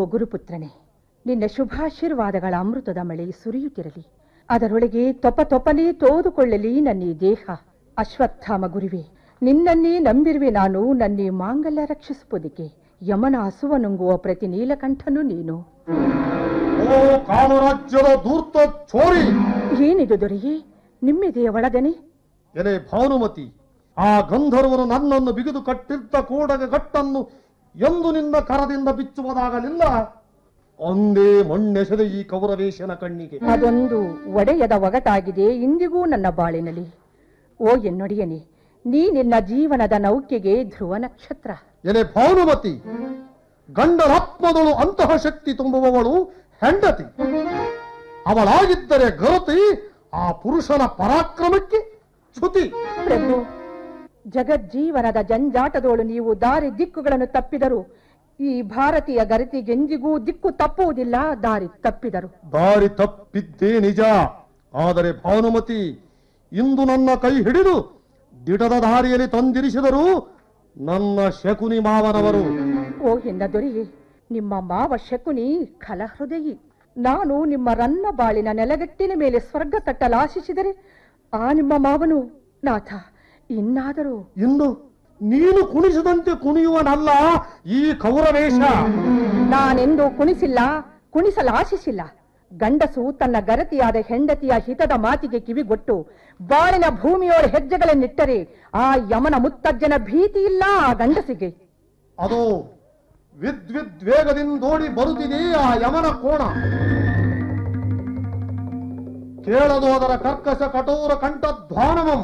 ಗುರುಪುತ್ರನೇ ನಿನ್ನ ಶುಭಾಶೀರ್ವಾದಗಳ ಅಮೃತದ ಮಳೆ ಸುರಿಯುತ್ತಿರಲಿ ಅದರೊಳಗೆ ತೊಪ ತೊಪನೆ ತೋದುಕೊಳ್ಳಲಿ ನನ್ನ ಈ ದೇಹ ಅಶ್ವತ್ಥಾಮ ಗುರುವೆ ನಿನ್ನನ್ನೇ ನಂಬಿರುವೆ ನಾನು ನನ್ನೇ ಮಾಂಗಲ್ಯ ರಕ್ಷಿಸುವುದಕ್ಕೆ ಯಮನ ಹಸುವ ನುಂಗುವ ಪ್ರತಿ ನೀಲಕಂಠನು ನೀನು ಓ ಕಾಮರಾಜ್ಯದ ಧೂರ್ತ ಚೋರಿ ಏನಿದು ದೊರೆಯೇ ನಿಮ್ಮಿದೆಯ ಒಳಗನೆ ಎಲೆ ಭಾನುಮತಿ ಆ ಗಂಧರ್ವನು ನನ್ನನ್ನು ಬಿಗಿದು ಕಟ್ಟಿದ್ದ ಕೂಡಗ ಗಟ್ಟನ್ನು ಎಂದು ನಿನ್ನ ಕರದಿಂದ ಬಿಚ್ಚುವುದಾಗಲಿಲ್ಲ ಒಂದೇ ಮಣ್ಣೆಸೆದ ಈ ಕೌರವೇಶನ ಕಣ್ಣಿಗೆ ಅದೊಂದು ಒಡೆಯದ ಒಗಟಾಗಿದೆ ಇಂದಿಗೂ ನನ್ನ ಬಾಳಿನಲ್ಲಿ ಓ ಎನ್ನೊಡೆಯನೆ ನೀ ನಿನ್ನ ಜೀವನದ ನೌಕೆಗೆ ಧ್ರುವ ನಕ್ಷತ್ರ ಎಲೆ ಭಾನುಮತಿ ಗಂಡರಾತ್ಮದಳು ಅಂತಹ ಶಕ್ತಿ ತುಂಬುವವಳು ಹೆಂಡತಿ ಅವಳಾಗಿದ್ದರೆ ಗರತಿ ಆ ಪುರುಷನ ಪರಾಕ್ರಮಕ್ಕೆ ಚ್ಯುತಿ ಪ್ರಭು ಜಗಜ್ಜೀವನದ ಜಂಜಾಟದೋಳು ನೀವು ದಾರಿ ದಿಕ್ಕುಗಳನ್ನು ತಪ್ಪಿದರು ಈ ಭಾರತೀಯ ಗರತಿಗೆಂದಿಗೂ ದಿಕ್ಕು ತಪ್ಪುವುದಿಲ್ಲ ದಾರಿ ತಪ್ಪಿದರು ದಾರಿ ತಪ್ಪಿದ್ದೇ ನಿಜ ಆದರೆ ಭಾನುಮತಿ ಇಂದು ನನ್ನ ಕೈ ಹಿಡಿದು ದಿಟದ ದಾರಿಯಲ್ಲಿ ತಂದಿರಿಸಿದರು ನನ್ನ ಶಕುನಿ ಮಾವನವರು ಓ ಎನ್ನ ದೊರೆಯೇ ನಿಮ್ಮ ಮಾವ ಶಕುನಿ ಖಲಹೃದಯಿ ನಾನು ನಿಮ್ಮ ರನ್ನ ಬಾಳಿನ ನೆಲಗಟ್ಟಿನ ಮೇಲೆ ಸ್ವರ್ಗ ಕಟ್ಟಲಾಶಿಸಿದರೆ ಆ ನಿಮ್ಮ ಮಾವನು ನಾಥ ಇನ್ನಾದರೂ ಇಂದು ನೀನು ಕುಣಿಸದಂತೆ ಕುಣಿಯುವನಲ್ಲ ಈ ಕೌರವೇಶ ನಾನೆಂದು ಕುಣಿಸಿಲ್ಲ ಕುಣಿಸಲು ಆಶಿಸಿಲ್ಲ ಗಂಡಸು ತನ್ನ ಗರತಿಯಾದ ಹೆಂಡತಿಯ ಹಿತದ ಮಾತಿಗೆ ಕಿವಿಗೊಟ್ಟು ಬಾಳಿನ ಭೂಮಿಯೋರ ಹೆಜ್ಜೆಗಳನ್ನಿಟ್ಟರೆ ಆ ಯಮನ ಮುತ್ತಜ್ಜನ ಭೀತಿ ಇಲ್ಲ ಆ ಗಂಡಸಿಗೆ ಅದು ವಿದ್ವಿದ್ವೇಗದಿಂದೋಡಿ ಬರುತ್ತಿದೆ ಆ ಯಮನ ಕೋಣ ಕೇಳದು ಅದರ ಕರ್ಕಶ ಕಠೋರ ಕಂಠಧ್ವಾನವಂ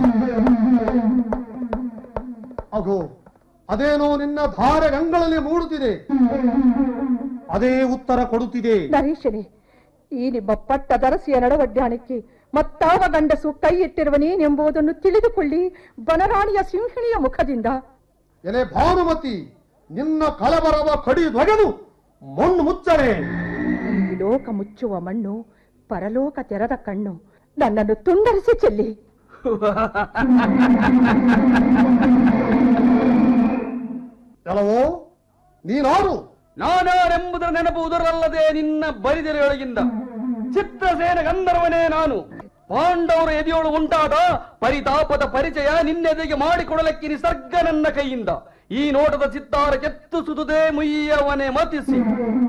ಅಗೋ ಅದೇನೋ ನಿನ್ನ ಧಾರೆ ಗಂಗಳಲ್ಲಿ ಮೂಡುತ್ತಿದೆ ಅದೇ ಉತ್ತರ ಕೊಡುತ್ತಿದೆ ನರೇಶನೇ ಈ ನಿಮ್ಮ ಪಟ್ಟ ದರಸಿಯ ನಡವಡ್ಡಾಣಕ್ಕೆ ಮತ್ತಾವ ಗಂಡಸು ಕೈ ಇಟ್ಟಿರುವನೇನೆಂಬುದನ್ನು ತಿಳಿದುಕೊಳ್ಳಿ ಬನರಾಣಿಯ ಸಿಂಹಿಣಿಯ ಮುಖದಿಂದ ಎಲೆ ಭಾನುಮತಿ ನಿನ್ನ ಕಳಬರವ ಕಡಿದೊಗೆದು ಮಣ್ಣು ಮುಚ್ಚರೆ ಈ ಲೋಕ ಮುಚ್ಚುವ ಮಣ್ಣು ಪರಲೋಕ ತೆರೆದ ಕಣ್ಣು ನನ್ನನ್ನು ತುಂಡರಿಸಿ ಚೆಲ್ಲಿ ಕೆಲವೋ ನೀನಾರು ನಾನಾರೆಂಬುದರ ನೆನಪು ಉದರಲ್ಲದೆ ನಿನ್ನ ಬರಿದೆರೆಯೊಳಗಿಂದ ಚಿತ್ರಸೇನ ಗಂಧರ್ವನೇ ನಾನು ಪಾಂಡವರ ಎದೆಯೋಳು ಉಂಟಾದ ಪರಿತಾಪದ ಪರಿಚಯ ನಿನ್ನೆದೆಗೆ ಮಾಡಿಕೊಡಲಕ್ಕೆ ನಿಸರ್ಗ ನನ್ನ ಕೈಯಿಂದ ಈ ನೋಟದ ಚಿತ್ತಾರ ಕೆತ್ತು ಸುದುದೇ ಮುಯ್ಯವನೆ ಮತಿಸಿ